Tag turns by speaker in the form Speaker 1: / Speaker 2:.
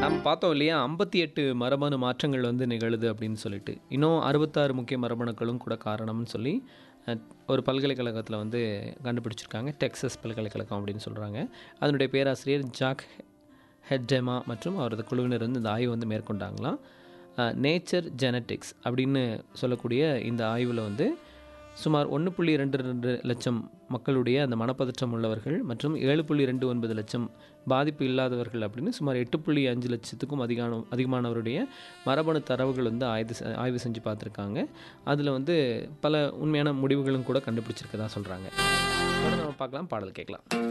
Speaker 1: நம்ம பார்த்தோம் இல்லையா ஐம்பத்தி எட்டு மரபணு மாற்றங்கள் வந்து நிகழுது அப்படின்னு சொல்லிட்டு இன்னும் அறுபத்தாறு முக்கிய மரபணுக்களும் கூட காரணம்னு சொல்லி அஹ், ஒரு பல்கலைக்கழகத்தில் வந்து கண்டுபிடிச்சிருக்காங்க டெக்சஸ் பல்கலைக்கழகம் அப்படின்னு சொல்கிறாங்க அதனுடைய பேராசிரியர் ஜாக் ஹெட்ஜெமா மற்றும் அவரது குழுவினர் வந்து இந்த ஆய்வு வந்து மேற்கொண்டாங்களாம் நேச்சர் ஜெனட்டிக்ஸ் அப்படின்னு சொல்லக்கூடிய இந்த ஆய்வில் வந்து சுமார் ஒன்று புள்ளி ரெண்டு ரெண்டு லட்சம் மக்களுடைய அந்த மனப்பதற்றம் உள்ளவர்கள் மற்றும் ஏழு புள்ளி ரெண்டு ஒன்பது லட்சம் பாதிப்பு இல்லாதவர்கள் அப்படின்னு சுமார் எட்டு புள்ளி அஞ்சு லட்சத்துக்கும் அதிகான அதிகமானவருடைய மரபணு தரவுகள் வந்து ஆய்வு செ- ஆய்வு செஞ்சு பார்த்துருக்காங்க அதில் வந்து பல உண்மையான முடிவுகளும் கூட கண்டுபிடிச்சிருக்கதா சொல்கிறாங்க தொடர்ந்து நம்ம பார்க்கலாம் பாடல் கேட்கலாம்